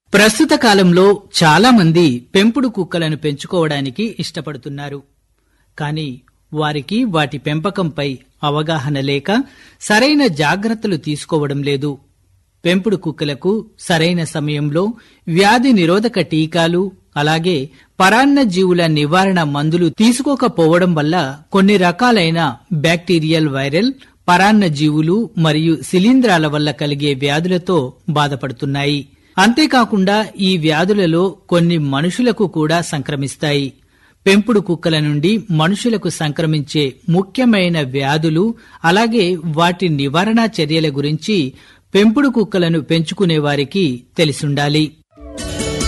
ప్రస్తుత కాలంలో చాలా మంది పెంపుడు కుక్కలను పెంచుకోవడానికి ఇష్టపడుతున్నారు కానీ వారికి వాటి పెంపకంపై అవగాహన లేక సరైన జాగ్రత్తలు తీసుకోవడం లేదు పెంపుడు కుక్కలకు సరైన సమయంలో వ్యాధి నిరోధక టీకాలు అలాగే పరాన్న జీవుల నివారణ మందులు తీసుకోకపోవడం వల్ల కొన్ని రకాలైన బ్యాక్టీరియల్ వైరల్ పరాన్న జీవులు మరియు శిలీంధ్రాల వల్ల కలిగే వ్యాధులతో బాధపడుతున్నాయి అంతేకాకుండా ఈ వ్యాధులలో కొన్ని మనుషులకు కూడా సంక్రమిస్తాయి పెంపుడు కుక్కల నుండి మనుషులకు సంక్రమించే ముఖ్యమైన వ్యాధులు అలాగే వాటి నివారణ చర్యల గురించి పెంపుడు కుక్కలను పెంచుకునే వారికి తెలిసుండాలి